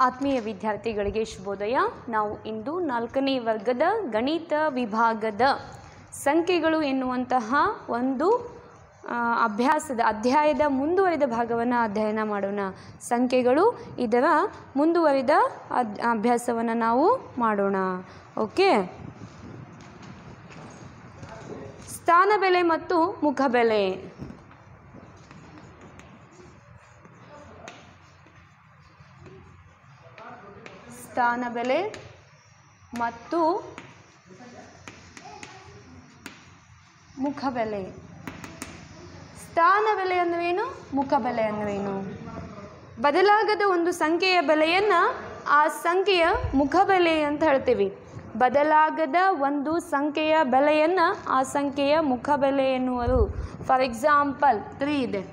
ಆತ್ಮೀಯ ವಿದ್ಯಾರ್ಥಿಗಳಿಗೆ ಶುಭೋದಯ ನಾವು ಇಂದು ನಾಲ್ಕನೇ ವರ್ಗದ ಗಣಿತ ವಿಭಾಗದ ಸಂಖ್ಯೆಗಳು ಎನ್ನುವಂತಹ ಒಂದು ಆ, ಅಭ್ಯಾಸದ ಅಧ್ಯಾಯದ ಮುಂದುವರಿದ ಭಾಗವನ್ನು ಅಧ್ಯಯನ ಮಾಡೋಣ ಸಂಖ್ಯೆಗಳು ಇದರ ಮುಂದುವರಿದ ಅದ್ ಅಭ್ಯಾಸವನ್ನು ನಾವು ಮಾಡೋಣ ಓಕೆ ಸ್ಥಾನ ಬೆಲೆ ಮತ್ತು ಮುಖಬೆಲೆ ಸ್ಥಾನ ಬೆಲೆ ಮತ್ತು ಮುಖಬೆಲೆ ಸ್ಥಾನ ಬೆಲೆ ಅಂದ್ರೇನು ಮುಖಬೆಲೆ ಅಂದ್ರೇನು ಬದಲಾಗದ ಒಂದು ಸಂಖ್ಯೆಯ ಬೆಲೆಯನ್ನು ಆ ಸಂಖ್ಯೆಯ ಮುಖಬೆಲೆ ಅಂತ ಹೇಳ್ತೀವಿ ಬದಲಾಗದ ಒಂದು ಸಂಖ್ಯೆಯ ಬೆಲೆಯನ್ನು ಆ ಸಂಖ್ಯೆಯ ಮುಖಬೆಲೆ ಎನ್ನುವರು ಫಾರ್ ಎಕ್ಸಾಂಪಲ್ ತ್ರೀ ಇದೆ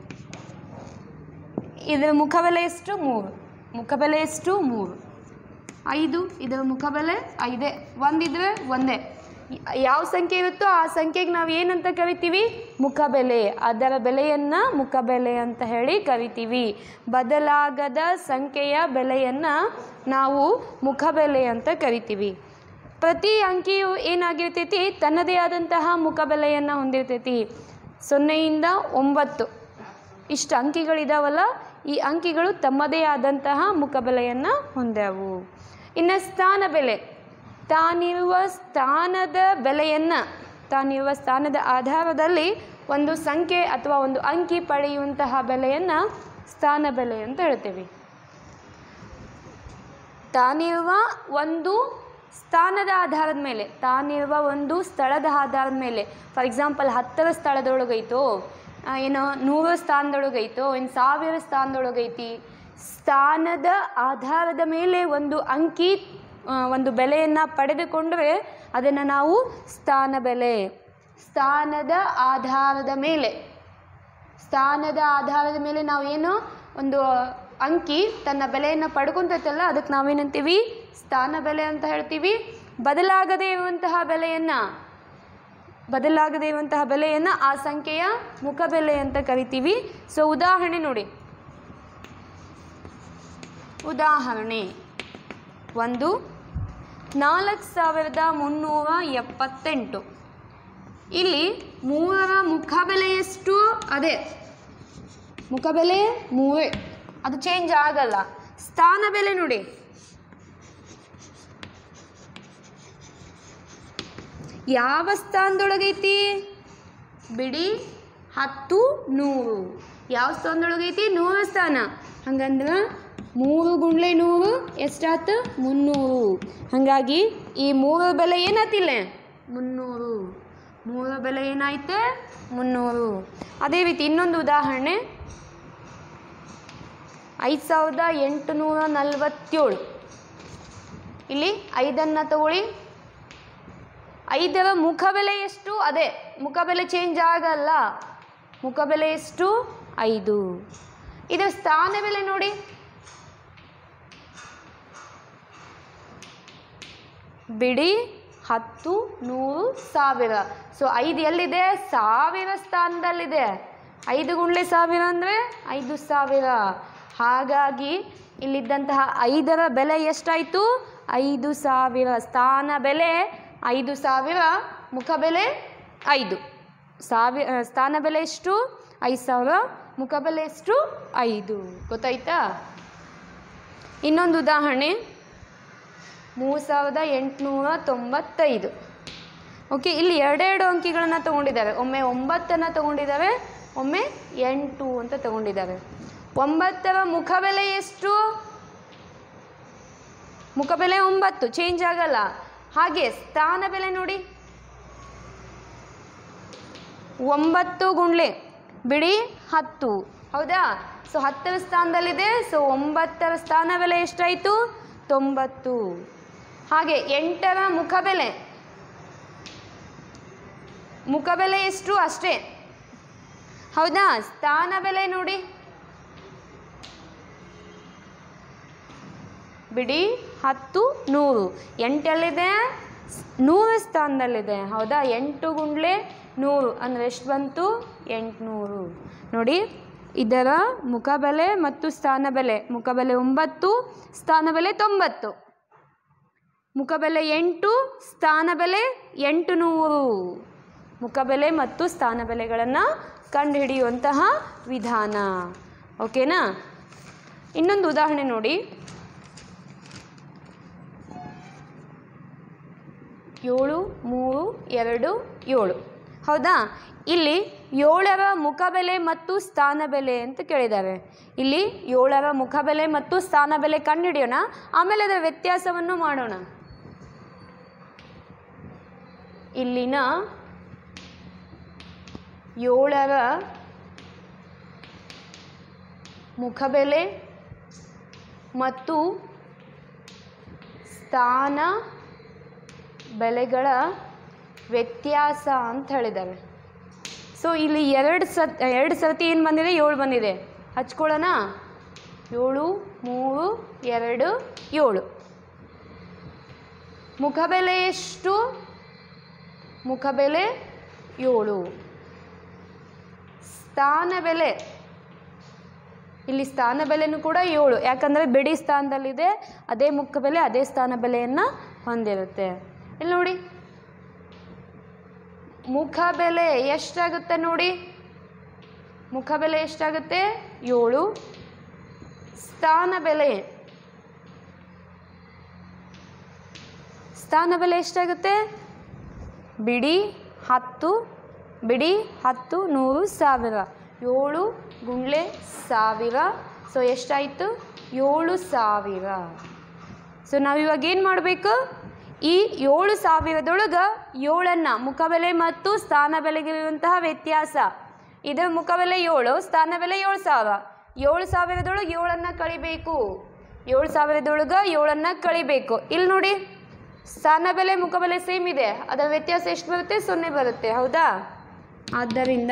ಇದರ ಮುಖಬೆಲೆ ಎಷ್ಟು ಮೂರು ಮುಖಬೆಲೆ ಎಷ್ಟು ಮೂರು ಐದು ಇದರ ಮುಖಬೆಲೆ ಐದೇ ಒಂದಿದ್ರೆ ಒಂದೇ ಯ- ಯಾವ ಸಂಖ್ಯೆ ಇರುತ್ತೋ ಆ ಸಂಖ್ಯೆಗೆ ನಾವು ಏನಂತ ಕರಿತೀವಿ ಮುಖಬೆಲೆ ಅದರ ಬೆಲೆಯನ್ನು ಮುಖಬೆಲೆ ಅಂತ ಹೇಳಿ ಕರಿತೀವಿ ಬದಲಾಗದ ಸಂಖ್ಯೆಯ ಬೆಲೆಯನ್ನು ನಾವು ಮುಖಬೆಲೆ ಅಂತ ಕರಿತೀವಿ ಪ್ರತಿ ಅಂಕಿಯು ಏನಾಗಿರ್ತೈತಿ ತನ್ನದೇ ಆದಂತಹ ಮುಖಬೆಲೆಯನ್ನು ಹೊಂದಿರ್ತೈತಿ ಸೊನ್ನೆಯಿಂದ ಒಂಬತ್ತು ಇಷ್ಟು ಅಂಕಿಗಳಿದಾವಲ್ಲ ಈ ಅಂಕಿಗಳು ತಮ್ಮದೇ ಆದಂತಹ ಮುಖಬೆಲೆಯನ್ನು ಹೊಂದ್ಯಾವು ಇನ್ನು ಸ್ಥಾನ ಬೆಲೆ ತಾನಿರುವ ಸ್ಥಾನದ ಬೆಲೆಯನ್ನು ತಾನಿರುವ ಸ್ಥಾನದ ಆಧಾರದಲ್ಲಿ ಒಂದು ಸಂಖ್ಯೆ ಅಥವಾ ಒಂದು ಅಂಕಿ ಪಡೆಯುವಂತಹ ಬೆಲೆಯನ್ನು ಸ್ಥಾನ ಬೆಲೆ ಅಂತ ಹೇಳ್ತೇವೆ ತಾನಿರುವ ಒಂದು ಸ್ಥಾನದ ಆಧಾರದ ಮೇಲೆ ತಾನಿರುವ ಒಂದು ಸ್ಥಳದ ಆಧಾರದ ಮೇಲೆ ಫಾರ್ ಎಕ್ಸಾಂಪಲ್ ಹತ್ತರ ಸ್ಥಳದೊಳಗೈತೋ ಆ, ಏನೋ ನೂರು ಸ್ಥಾನದೊಳಗೈತೋ ಇನ್ನು ಸಾವಿರ ಸ್ಥಾನದೊಳಗೈತಿ ಸ್ಥಾನದ ಆಧಾರದ ಮೇಲೆ ಒಂದು ಅಂಕಿ ಆ, ಒಂದು ಬೆಲೆಯನ್ನು ಪಡೆದುಕೊಂಡ್ರೆ ಅದನ್ನು ನಾವು ಸ್ಥಾನ ಬೆಲೆ ಸ್ಥಾನದ ಆಧಾರದ ಮೇಲೆ ಸ್ಥಾನದ ಆಧಾರದ ಮೇಲೆ ನಾವು ಏನು ಒಂದು ಅಂಕಿ ತನ್ನ ಬೆಲೆಯನ್ನು ಪಡ್ಕೊಂತೈತಲ್ಲ ಅದಕ್ಕೆ ನಾವೇನಂತೀವಿ ಸ್ಥಾನ ಬೆಲೆ ಅಂತ ಹೇಳ್ತೀವಿ ಬದಲಾಗದೇ ಇರುವಂತಹ ಬೆಲೆಯನ್ನು ಬದಲಾಗದೇ ಇರುವಂತಹ ಬೆಲೆಯನ್ನು ಆ ಸಂಖ್ಯೆಯ ಮುಖಬೆಲೆ ಅಂತ ಕರಿತೀವಿ ಸೊ ಉದಾಹರಣೆ ನೋಡಿ ಉದಾಹರಣೆ ಒಂದು ನಾಲ್ಕು ಸಾವಿರದ ಮುನ್ನೂರ ಎಪ್ಪತ್ತೆಂಟು ಇಲ್ಲಿ ಮೂರರ ಮುಖಬೆಲೆ ಎಷ್ಟು ಅದೇ ಮುಖಬೆಲೆ ಮೂರೇ ಅದು ಚೇಂಜ್ ಆಗಲ್ಲ ಸ್ಥಾನ ಬೆಲೆ ನೋಡಿ ಯಾವ ಸ್ಥಾನದೊಳಗೈತಿ ಬಿಡಿ ಹತ್ತು ನೂರು ಯಾವ ಸ್ಥಾನದೊಳಗೈತಿ ನೂರು ಸ್ಥಾನ ಹಂಗಂದ್ರೆ ಮೂರು ಗುಂಡ್ಲೆ ನೂರು ಎಷ್ಟಾತು ಮುನ್ನೂರು ಹಾಗಾಗಿ ಈ ಮೂರು ಬೆಲೆ ಏನಾತಿಲ್ಲ ಮುನ್ನೂರು ಮೂರು ಬೆಲೆ ಏನಾಯ್ತು ಮುನ್ನೂರು ಅದೇ ರೀತಿ ಇನ್ನೊಂದು ಉದಾಹರಣೆ ಐದು ಸಾವಿರದ ಎಂಟುನೂರ ನಲವತ್ತೇಳು ಇಲ್ಲಿ ಐದನ್ನು ತಗೊಳ್ಳಿ ಐದರ ಮುಖಬೆಲೆ ಎಷ್ಟು ಅದೇ ಮುಖಬೆಲೆ ಚೇಂಜ್ ಆಗಲ್ಲ ಮುಖಬೆಲೆ ಎಷ್ಟು ಐದು ಇದರ ಸ್ಥಾನ ಬೆಲೆ ನೋಡಿ ಬಿಡಿ ಹತ್ತು ನೂರು ಸಾವಿರ ಸೊ ಐದು ಎಲ್ಲಿದೆ ಸಾವಿರ ಸ್ಥಾನದಲ್ಲಿದೆ ಐದು ಗುಂಡ್ಲೆ ಸಾವಿರ ಅಂದರೆ ಐದು ಸಾವಿರ ಹಾಗಾಗಿ ಇಲ್ಲಿದ್ದಂತಹ ಐದರ ಬೆಲೆ ಎಷ್ಟಾಯಿತು ಐದು ಸಾವಿರ ಸ್ಥಾನ ಬೆಲೆ ಐದು ಸಾವಿರ ಮುಖ ಬೆಲೆ ಐದು ಸಾವಿರ ಸ್ಥಾನ ಬೆಲೆ ಎಷ್ಟು ಐದು ಸಾವಿರ ಮುಖ ಬೆಲೆ ಎಷ್ಟು ಐದು ಗೊತ್ತಾಯ್ತಾ ಇನ್ನೊಂದು ಉದಾಹರಣೆ ಮೂರು ಸಾವಿರದ ಎಂಟುನೂರ ತೊಂಬತ್ತೈದು ಓಕೆ ಇಲ್ಲಿ ಎರಡೆರಡು ಅಂಕಿಗಳನ್ನು ತಗೊಂಡಿದ್ದಾರೆ ಒಮ್ಮೆ ಒಂಬತ್ತನ್ನು ತಗೊಂಡಿದ್ದಾರೆ ಒಮ್ಮೆ ಎಂಟು ಅಂತ ತಗೊಂಡಿದ್ದಾರೆ ಒಂಬತ್ತರ ಮುಖಬೆಲೆ ಎಷ್ಟು ಮುಖಬೆಲೆ ಒಂಬತ್ತು ಚೇಂಜ್ ಆಗಲ್ಲ ಹಾಗೆ ಸ್ಥಾನ ಬೆಲೆ ನೋಡಿ ಒಂಬತ್ತು ಗುಂಡ್ಲೆ ಬಿಡಿ ಹತ್ತು ಹೌದಾ ಸೊ ಹತ್ತರ ಸ್ಥಾನದಲ್ಲಿದೆ ಸೊ ಒಂಬತ್ತರ ಸ್ಥಾನ ಬೆಲೆ ಎಷ್ಟಾಯಿತು ತೊಂಬತ್ತು ಹಾಗೆ ಎಂಟರ ಮುಖಬೆಲೆ ಮುಖಬೆಲೆ ಎಷ್ಟು ಅಷ್ಟೇ ಹೌದಾ ಸ್ಥಾನ ಬೆಲೆ ನೋಡಿ ಬಿಡಿ ಹತ್ತು ನೂರು ಎಂಟೆಲ್ಲಿದೆ ನೂರು ಸ್ಥಾನದಲ್ಲಿದೆ ಹೌದಾ ಎಂಟು ಗುಂಡ್ಲೆ ನೂರು ಅಂದರೆ ಎಷ್ಟು ಬಂತು ಎಂಟುನೂರು ನೋಡಿ ಇದರ ಮುಖಬೆಲೆ ಮತ್ತು ಸ್ಥಾನಬೆಲೆ ಮುಖಬೆಲೆ ಒಂಬತ್ತು ಸ್ಥಾನಬೆಲೆ ತೊಂಬತ್ತು ಮುಖಬೆಲೆ ಎಂಟು ಸ್ಥಾನಬೆಲೆ ಎಂಟು ನೂರು ಮುಖಬೆಲೆ ಮತ್ತು ಸ್ಥಾನಬೆಲೆಗಳನ್ನು ಕಂಡುಹಿಡಿಯುವಂತಹ ವಿಧಾನ ಓಕೆನಾ ಇನ್ನೊಂದು ಉದಾಹರಣೆ ನೋಡಿ ಏಳು ಮೂರು ಎರಡು ಏಳು ಹೌದಾ ಇಲ್ಲಿ ಏಳರ ಮುಖಬೆಲೆ ಮತ್ತು ಸ್ಥಾನಬೆಲೆ ಅಂತ ಕೇಳಿದ್ದಾರೆ ಇಲ್ಲಿ ಏಳರ ಮುಖಬೆಲೆ ಮತ್ತು ಸ್ಥಾನಬೆಲೆ ಕಂಡುಹಿಡಿಯೋಣ ಆಮೇಲೆ ಅದರ ವ್ಯತ್ಯಾಸವನ್ನು ಮಾಡೋಣ ಇಲ್ಲಿನ ಏಳರ ಮುಖಬೆಲೆ ಮತ್ತು ಸ್ಥಾನ ಬೆಲೆಗಳ ವ್ಯತ್ಯಾಸ ಅಂತ ಹೇಳಿದ್ದಾರೆ ಸೊ ಇಲ್ಲಿ ಎರಡು ಸತ್ ಎರಡು ಸರ್ತಿ ಏನು ಬಂದಿದೆ ಏಳು ಬಂದಿದೆ ಹಚ್ಕೊಳ್ಳೋಣ ಏಳು ಮೂರು ಎರಡು ಏಳು ಮುಖಬೆಲೆ ಎಷ್ಟು ಮುಖಬೆಲೆ ಏಳು ಸ್ಥಾನ ಬೆಲೆ ಇಲ್ಲಿ ಸ್ಥಾನ ಬೆಲೆನೂ ಕೂಡ ಏಳು ಯಾಕಂದರೆ ಬಿಡಿ ಸ್ಥಾನದಲ್ಲಿದೆ ಅದೇ ಮುಖ ಬೆಲೆ ಅದೇ ಸ್ಥಾನ ಬೆಲೆಯನ್ನು ಹೊಂದಿರುತ್ತೆ ಇಲ್ಲಿ ನೋಡಿ ಮುಖ ಬೆಲೆ ಎಷ್ಟಾಗುತ್ತೆ ನೋಡಿ ಮುಖ ಬೆಲೆ ಎಷ್ಟಾಗುತ್ತೆ ಏಳು ಸ್ಥಾನ ಬೆಲೆ ಸ್ಥಾನ ಬೆಲೆ ಎಷ್ಟಾಗುತ್ತೆ ಬಿಡಿ ಹತ್ತು ಬಿಡಿ ಹತ್ತು ನೂರು ಸಾವಿರ ಏಳು ಗುಂಡ್ಲೆ ಸಾವಿರ ಸೊ ಎಷ್ಟಾಯಿತು ಏಳು ಸಾವಿರ ಸೊ ನಾವಿವಾಗ ಏನು ಮಾಡಬೇಕು ಈ ಏಳು ಸಾವಿರದೊಳಗೆ ಏಳನ್ನು ಮುಖಬೆಲೆ ಮತ್ತು ಸ್ಥಾನ ಬೆಲೆಗಿರುವಂತಹ ವ್ಯತ್ಯಾಸ ಇದರ ಮುಖಬೆಲೆ ಏಳು ಸ್ಥಾನ ಬೆಲೆ ಏಳು ಸಾವಿರ ಏಳು ಸಾವಿರದೊಳಗೆ ಏಳನ್ನು ಕಳಿಬೇಕು ಏಳು ಸಾವಿರದೊಳಗೆ ಏಳನ್ನು ಕಳಿಬೇಕು ಇಲ್ಲಿ ನೋಡಿ ಸ್ಥಾನ ಬೆಲೆ ಮುಖಬೆಲೆ ಸೇಮ್ ಇದೆ ಅದರ ವ್ಯತ್ಯಾಸ ಎಷ್ಟು ಬರುತ್ತೆ ಸೊನ್ನೆ ಬರುತ್ತೆ ಹೌದಾ ಆದ್ದರಿಂದ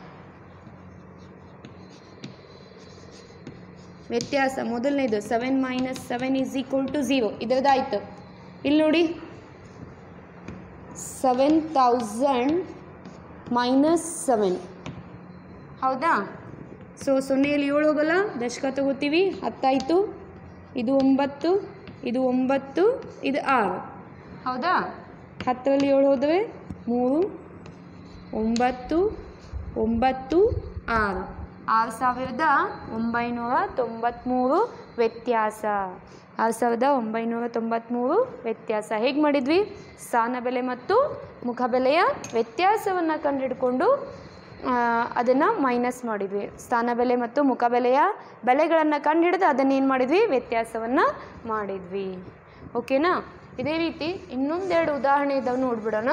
ವ್ಯತ್ಯಾಸ ಮೊದಲನೇದು seven minus seven is equal to zero ಇದರದಾಯಿತು ಇಲ್ಲಿ ನೋಡಿ ಸೆವೆನ್ ತೌಸಂಡ್ ಮೈನಸ್ ಸೆವೆನ್ ಹೌದಾ ಸೊ ಸೊನ್ನೆಯಲ್ಲಿ ಏಳು ಹೋಗಲ್ಲ ದಶಕ ತಗೋತೀವಿ ಹತ್ತಾಯಿತು ಇದು ಒಂಬತ್ತು ಇದು ಒಂಬತ್ತು ಇದು ಆರು ಹೌದಾ ಹತ್ತರಲ್ಲಿ ಏಳು ಹೋದರೆ ಮೂರು ಒಂಬತ್ತು ಒಂಬತ್ತು ಆರು ಆರು ಸಾವಿರದ ಒಂಬೈನೂರ ತೊಂಬತ್ತ್ಮೂರು ವ್ಯತ್ಯಾಸ ಆರು ಸಾವಿರದ ಒಂಬೈನೂರ ತೊಂಬತ್ತ್ಮೂರು ವ್ಯತ್ಯಾಸ ಹೇಗೆ ಮಾಡಿದ್ವಿ ಸ್ಥಾನ ಬೆಲೆ ಮತ್ತು ಮುಖಬೆಲೆಯ ವ್ಯತ್ಯಾಸವನ್ನು ಕಂಡುಹಿಡ್ಕೊಂಡು ಅದನ್ನು ಮೈನಸ್ ಮಾಡಿದ್ವಿ ಸ್ಥಾನ ಬೆಲೆ ಮತ್ತು ಮುಖಬೆಲೆಯ ಬೆಲೆಗಳನ್ನು ಕಂಡುಹಿಡಿದು ಅದನ್ನು ಏನು ಮಾಡಿದ್ವಿ ವ್ಯತ್ಯಾಸವನ್ನು ಮಾಡಿದ್ವಿ ಓಕೆನಾ ಇದೇ ರೀತಿ ಇನ್ನೊಂದೆರಡು ಉದಾಹರಣೆ ಇದ್ದಾವೆ ನೋಡ್ಬಿಡೋಣ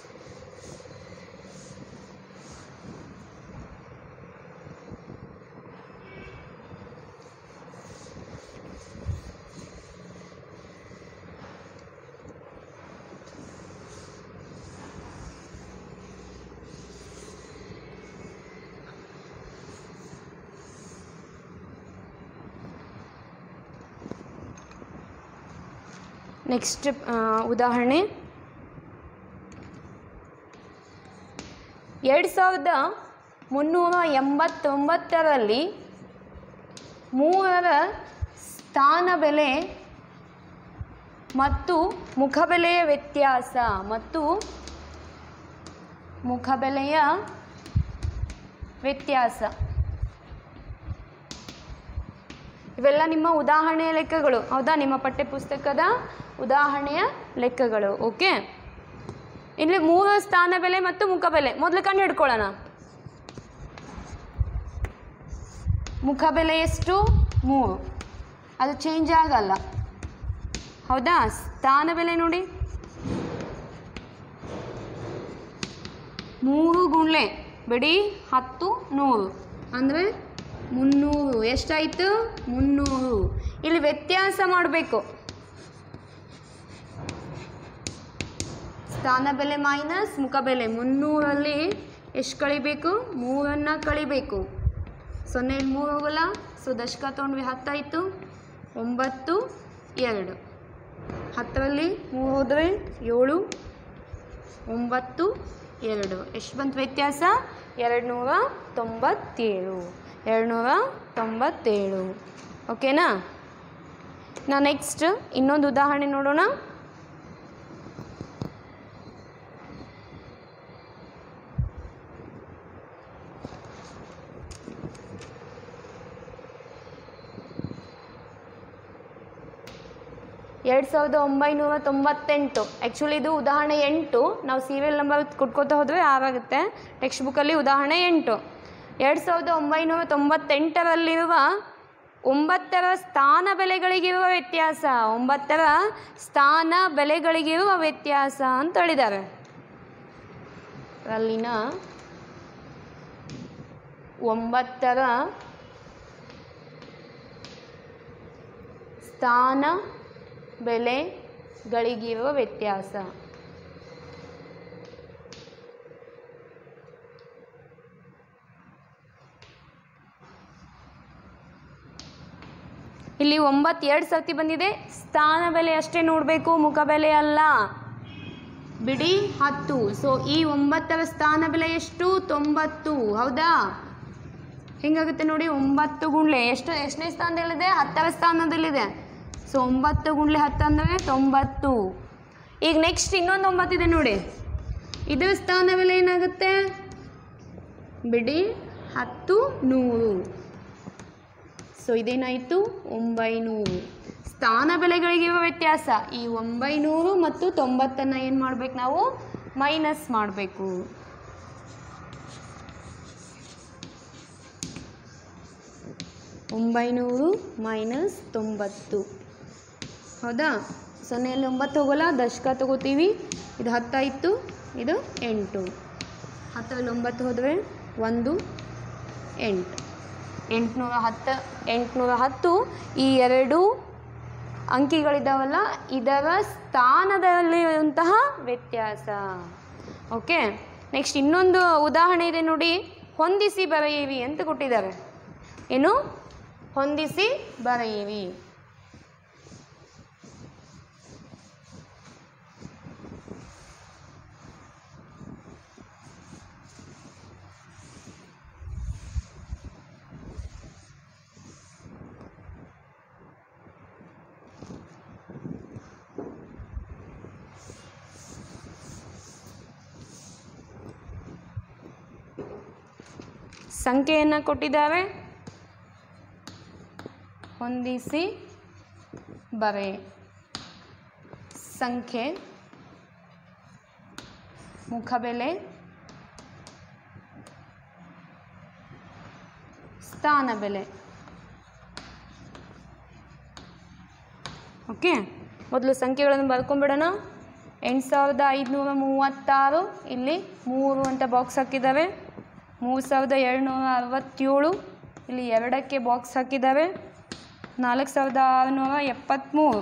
ನೆಕ್ಸ್ಟ್ ಉದಾಹರಣೆ ಎರಡು ಸಾವಿರದ ಮುನ್ನೂರ ಎಂಬತ್ತೊಂಬತ್ತರಲ್ಲಿ ಮೂರರ ಸ್ಥಾನ ಬೆಲೆ ಮತ್ತು ಮುಖಬೆಲೆಯ ವ್ಯತ್ಯಾಸ ಮತ್ತು ಮುಖಬೆಲೆಯ ವ್ಯತ್ಯಾಸ ಇವೆಲ್ಲ ನಿಮ್ಮ ಉದಾಹರಣೆಯ ಲೆಕ್ಕಗಳು ಹೌದಾ ನಿಮ್ಮ ಪಠ್ಯಪುಸ್ತಕದ ಉದಾಹರಣೆಯ ಲೆಕ್ಕಗಳು ಓಕೆ ಇಲ್ಲಿ ಮೂರು ಸ್ಥಾನ ಬೆಲೆ ಮತ್ತು ಮುಖಬೆಲೆ ಮೊದಲು ಕಂಡು ಹಿಡ್ಕೊಳ್ಳೋಣ ಮುಖಬೆಲೆ ಎಷ್ಟು ಮೂರು ಅದು ಚೇಂಜ್ ಆಗಲ್ಲ ಹೌದಾ ಸ್ಥಾನ ಬೆಲೆ ನೋಡಿ ಮೂರು ಗುಂಡ್ಲೆ ಬಿಡಿ ಹತ್ತು ನೂರು ಅಂದರೆ ಮುನ್ನೂರು ಎಷ್ಟಾಯಿತು ಮುನ್ನೂರು ಇಲ್ಲಿ ವ್ಯತ್ಯಾಸ ಮಾಡಬೇಕು ಸ್ಥಾನ ಬೆಲೆ ಮೈನಸ್ ಮುಖಬೆಲೆ ಮುನ್ನೂರಲ್ಲಿ ಎಷ್ಟು ಕಳಿಬೇಕು ಮೂರನ್ನು ಕಳಿಬೇಕು ಸೊನ್ನೆಯಲ್ಲಿ ಮೂರು ಹೋಗಲ್ಲ ಸೊ ದಶಕ ತೊಗೊಂಡ್ವಿ ಹತ್ತಾಯಿತು ಒಂಬತ್ತು ಎರಡು ಹತ್ತರಲ್ಲಿ ಮೂರು ಹೋದರೆ ಏಳು ಒಂಬತ್ತು ಎರಡು ಎಷ್ಟು ಬಂತು ವ್ಯತ್ಯಾಸ ಎರಡು ನೂರ ತೊಂಬತ್ತೇಳು ಎರಡುನೂರ ತೊಂಬತ್ತೇಳು ಓಕೆನಾ ನಾ ನೆಕ್ಸ್ಟ್ ಇನ್ನೊಂದು ಉದಾಹರಣೆ ನೋಡೋಣ ಎರಡು ಸಾವಿರದ ಒಂಬೈನೂರ ತೊಂಬತ್ತೆಂಟು ಆ್ಯಕ್ಚುಲಿ ಇದು ಉದಾಹರಣೆ ಎಂಟು ನಾವು ಸೀರಿಯಲ್ ನಂಬರ್ ಕೊಟ್ಕೋತಾ ಹೋದರೆ ಆರಾಗುತ್ತೆ ಟೆಕ್ಸ್ಟ್ ಬುಕ್ಕಲ್ಲಿ ಉದಾಹರಣೆ ಎಂಟು ಎರಡು ಸಾವಿರದ ಒಂಬೈನೂರ ತೊಂಬತ್ತೆಂಟರಲ್ಲಿರುವ ಒಂಬತ್ತರ ಸ್ಥಾನ ಬೆಲೆಗಳಿಗಿರುವ ವ್ಯತ್ಯಾಸ ಒಂಬತ್ತರ ಸ್ಥಾನ ಬೆಲೆಗಳಿಗಿರುವ ವ್ಯತ್ಯಾಸ ಅಂತ ಹೇಳಿದ್ದಾರೆ ಅಲ್ಲಿನ ಒಂಬತ್ತರ ಸ್ಥಾನ ಬೆಲೆಗಳಿಗಿರುವ ವ್ಯತ್ಯಾಸ ಇಲ್ಲಿ ಒಂಬತ್ತು ಎರಡು ಸರ್ತಿ ಬಂದಿದೆ ಸ್ಥಾನ ಬೆಲೆ ಅಷ್ಟೇ ನೋಡಬೇಕು ಮುಖ ಬೆಲೆ ಅಲ್ಲ ಬಿಡಿ ಹತ್ತು ಸೊ ಈ ಒಂಬತ್ತರ ಸ್ಥಾನ ಬೆಲೆ ಎಷ್ಟು ತೊಂಬತ್ತು ಹೌದಾ ಹೆಂಗಾಗುತ್ತೆ ನೋಡಿ ಒಂಬತ್ತು ಗುಂಡ್ಲೆ ಎಷ್ಟು ಎಷ್ಟನೇ ಸ್ಥಾನದಲ್ಲಿದೆ ಹತ್ತರ ಸ್ಥಾನದಲ್ಲಿದೆ ಸೊ ಒಂಬತ್ತು ಗುಂಡ್ಲೆ ಹತ್ತು ಅಂದರೆ ತೊಂಬತ್ತು ಈಗ ನೆಕ್ಸ್ಟ್ ಇನ್ನೊಂದು ಒಂಬತ್ತಿದೆ ನೋಡಿ ಇದರ ಸ್ಥಾನ ಬೆಲೆ ಏನಾಗುತ್ತೆ ಬಿಡಿ ಹತ್ತು ನೂರು ಸೊ ಇದೇನಾಯಿತು ಒಂಬೈನೂರು ಸ್ಥಾನ ಬೆಲೆಗಳಿಗಿರುವ ವ್ಯತ್ಯಾಸ ಈ ಒಂಬೈನೂರು ಮತ್ತು ತೊಂಬತ್ತನ್ನು ಏನು ಮಾಡ್ಬೇಕು ನಾವು ಮೈನಸ್ ಮಾಡಬೇಕು ಒಂಬೈನೂರು ಮೈನಸ್ ತೊಂಬತ್ತು ಹೌದಾ ಸೊನ್ನೆಯಲ್ಲಿ ಒಂಬತ್ತು ಹೋಗೋಲ್ಲ ದಶಕ ತಗೋತೀವಿ ಇದು ಹತ್ತಾಯಿತು ಇದು ಎಂಟು ಹತ್ತರಲ್ಲಿ ಒಂಬತ್ತು ಹೋದರೆ ಒಂದು ಎಂಟು ಎಂಟುನೂರ ಹತ್ತು ಎಂಟುನೂರ ಹತ್ತು ಈ ಎರಡು ಅಂಕಿಗಳಿದ್ದಾವಲ್ಲ ಇದರ ಸ್ಥಾನದಲ್ಲಿರುವಂತಹ ವ್ಯತ್ಯಾಸ ಓಕೆ ನೆಕ್ಸ್ಟ್ ಇನ್ನೊಂದು ಉದಾಹರಣೆ ಇದೆ ನೋಡಿ ಹೊಂದಿಸಿ ಬರೆಯಿರಿ ಅಂತ ಕೊಟ್ಟಿದ್ದಾರೆ ಏನು ಹೊಂದಿಸಿ ಬರೆಯಿರಿ ಸಂಖ್ಯೆಯನ್ನು ಕೊಟ್ಟಿದ್ದಾರೆ ಹೊಂದಿಸಿ ಬರೆ ಸಂಖ್ಯೆ ಮುಖಬೆಲೆ ಸ್ಥಾನ ಬೆಲೆ ಓಕೆ ಮೊದಲು ಸಂಖ್ಯೆಗಳನ್ನು ಬರ್ಕೊಂಬಿಡೋಣ ಎಂಟು ಸಾವಿರದ ಐದುನೂರ ಮೂವತ್ತಾರು ಇಲ್ಲಿ ಮೂರು ಅಂತ ಬಾಕ್ಸ್ ಹಾಕಿದ್ದಾರೆ ಮೂರು ಸಾವಿರದ ಏಳ್ನೂರ ಅರವತ್ತೇಳು ಇಲ್ಲಿ ಎರಡಕ್ಕೆ ಬಾಕ್ಸ್ ಹಾಕಿದ್ದಾರೆ ನಾಲ್ಕು ಸಾವಿರದ ಆರುನೂರ ಎಪ್ಪತ್ತ್ಮೂರು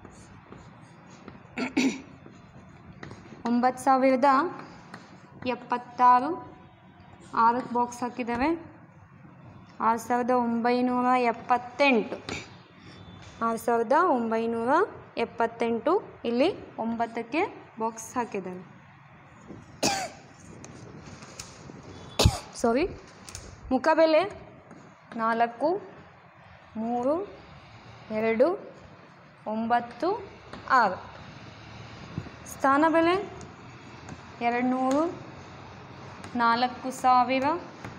ಒಂಬತ್ತು ಸಾವಿರದ ಎಪ್ಪತ್ತಾರು ಆರಕ್ಕೆ ಬಾಕ್ಸ್ ಹಾಕಿದ್ದಾವೆ ಆರು ಸಾವಿರದ ಒಂಬೈನೂರ ಎಪ್ಪತ್ತೆಂಟು ಆರು ಸಾವಿರದ ಒಂಬೈನೂರ ಎಪ್ಪತ್ತೆಂಟು ಇಲ್ಲಿ ಒಂಬತ್ತಕ್ಕೆ ಬಾಕ್ಸ್ ಹಾಕಿದ್ದಾರೆ ಸಾರಿ ಮುಖಬೆಲೆ ನಾಲ್ಕು ಮೂರು ಎರಡು ಒಂಬತ್ತು ಆರು ಸ್ಥಾನ ಬೆಲೆ ಎರಡು ನೂರು ನಾಲ್ಕು ಸಾವಿರ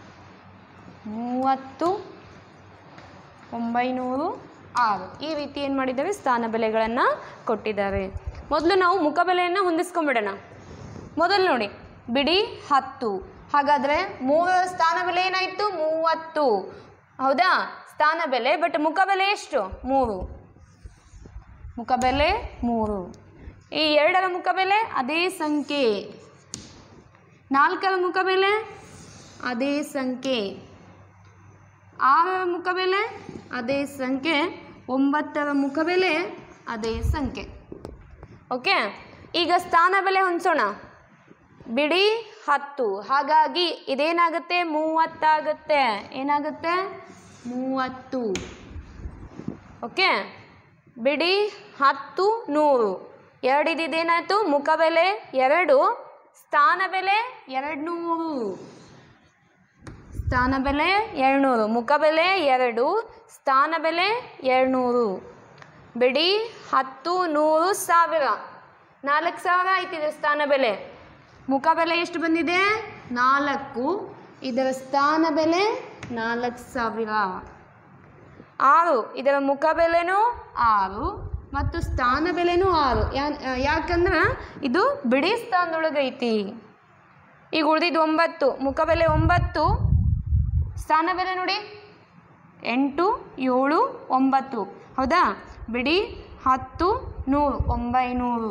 ಮೂವತ್ತು ಒಂಬೈನೂರು ಆರು ಈ ರೀತಿ ಏನು ಮಾಡಿದ್ದಾರೆ ಸ್ಥಾನ ಬೆಲೆಗಳನ್ನು ಕೊಟ್ಟಿದ್ದಾರೆ ಮೊದಲು ನಾವು ಮುಖಬೆಲೆಯನ್ನು ಹೊಂದಿಸ್ಕೊಂಬಿಡೋಣ ಮೊದಲು ನೋಡಿ ಬಿಡಿ ಹತ್ತು ಹಾಗಾದರೆ ಮೂರರ ಸ್ಥಾನ ಬೆಲೆ ಏನಾಯಿತು ಮೂವತ್ತು ಹೌದಾ ಸ್ಥಾನ ಬೆಲೆ ಬಟ್ ಮುಖಬೆಲೆ ಎಷ್ಟು ಮೂರು ಮುಖಬೆಲೆ ಮೂರು ಈ ಎರಡರ ಮುಖಬೆಲೆ ಅದೇ ಸಂಖ್ಯೆ ನಾಲ್ಕರ ಮುಖಬೆಲೆ ಅದೇ ಸಂಖ್ಯೆ ಆರರ ಮುಖಬೆಲೆ ಅದೇ ಸಂಖ್ಯೆ ಒಂಬತ್ತರ ಮುಖಬೆಲೆ ಅದೇ ಸಂಖ್ಯೆ ಓಕೆ ಈಗ ಸ್ಥಾನ ಬೆಲೆ ಹೊಂದಿಸೋಣ ಬಿಡಿ ಹತ್ತು ಹಾಗಾಗಿ ಇದೇನಾಗುತ್ತೆ ಮೂವತ್ತಾಗುತ್ತೆ ಏನಾಗುತ್ತೆ ಮೂವತ್ತು ಓಕೆ ಬಿಡಿ ಹತ್ತು ನೂರು ಎರಡು ಇದೇನಾಯಿತು ಮುಖಬೆಲೆ ಎರಡು ಸ್ಥಾನ ಬೆಲೆ ಎರಡು ನೂರು ಸ್ಥಾನ ಬೆಲೆ ಎರಡುನೂರು ಮುಖಬೆಲೆ ಎರಡು ಸ್ಥಾನ ಬೆಲೆ ಎರಡುನೂರು ಬಿಡಿ ಹತ್ತು ನೂರು ಸಾವಿರ ನಾಲ್ಕು ಸಾವಿರ ಆಯ್ತಿದೆ ಸ್ಥಾನ ಬೆಲೆ ಮುಖಬೆಲೆ ಎಷ್ಟು ಬಂದಿದೆ ನಾಲ್ಕು ಇದರ ಸ್ಥಾನ ಬೆಲೆ ನಾಲ್ಕು ಸಾವಿರ ಆರು ಇದರ ಮುಖಬೆಲೆನೂ ಆರು ಮತ್ತು ಸ್ಥಾನ ಬೆಲೆನೂ ಆರು ಯಾ ಯಾಕಂದ್ರೆ ಇದು ಬಿಡಿ ಸ್ಥಾನದೊಳಗೈತಿ ಈಗ ಉಳಿದಿದ್ದು ಒಂಬತ್ತು ಮುಖಬೆಲೆ ಒಂಬತ್ತು ಸ್ಥಾನ ಬೆಲೆ ನೋಡಿ ಎಂಟು ಏಳು ಒಂಬತ್ತು ಹೌದಾ ಬಿಡಿ ಹತ್ತು ನೂರು ಒಂಬೈನೂರು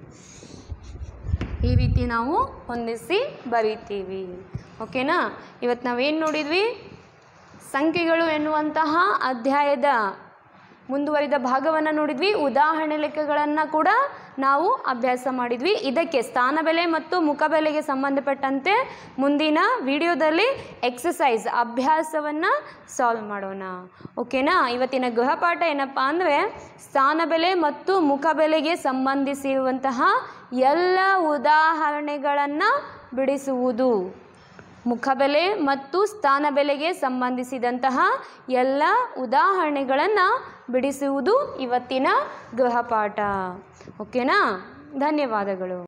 ಈ ರೀತಿ ನಾವು ಹೊಂದಿಸಿ ಬರಿತೀವಿ ಓಕೆನಾ ಇವತ್ತು ನಾವೇನು ನೋಡಿದ್ವಿ ಸಂಖ್ಯೆಗಳು ಎನ್ನುವಂತಹ ಅಧ್ಯಾಯದ ಮುಂದುವರಿದ ಭಾಗವನ್ನು ನೋಡಿದ್ವಿ ಉದಾಹರಣೆ ಲೆಕ್ಕಗಳನ್ನು ಕೂಡ ನಾವು ಅಭ್ಯಾಸ ಮಾಡಿದ್ವಿ ಇದಕ್ಕೆ ಸ್ಥಾನ ಬೆಲೆ ಮತ್ತು ಮುಖಬೆಲೆಗೆ ಸಂಬಂಧಪಟ್ಟಂತೆ ಮುಂದಿನ ವಿಡಿಯೋದಲ್ಲಿ ಎಕ್ಸಸೈಸ್ ಅಭ್ಯಾಸವನ್ನು ಸಾಲ್ವ್ ಮಾಡೋಣ ಓಕೆನಾ ಇವತ್ತಿನ ಗೃಹಪಾಠ ಏನಪ್ಪ ಅಂದರೆ ಸ್ಥಾನ ಬೆಲೆ ಮತ್ತು ಮುಖಬೆಲೆಗೆ ಸಂಬಂಧಿಸಿರುವಂತಹ ಎಲ್ಲ ಉದಾಹರಣೆಗಳನ್ನು ಬಿಡಿಸುವುದು ಮುಖಬೆಲೆ ಮತ್ತು ಸ್ಥಾನ ಬೆಲೆಗೆ ಸಂಬಂಧಿಸಿದಂತಹ ಎಲ್ಲ ಉದಾಹರಣೆಗಳನ್ನು ಬಿಡಿಸುವುದು ಇವತ್ತಿನ ಗೃಹಪಾಠ ಓಕೆನಾ ಧನ್ಯವಾದಗಳು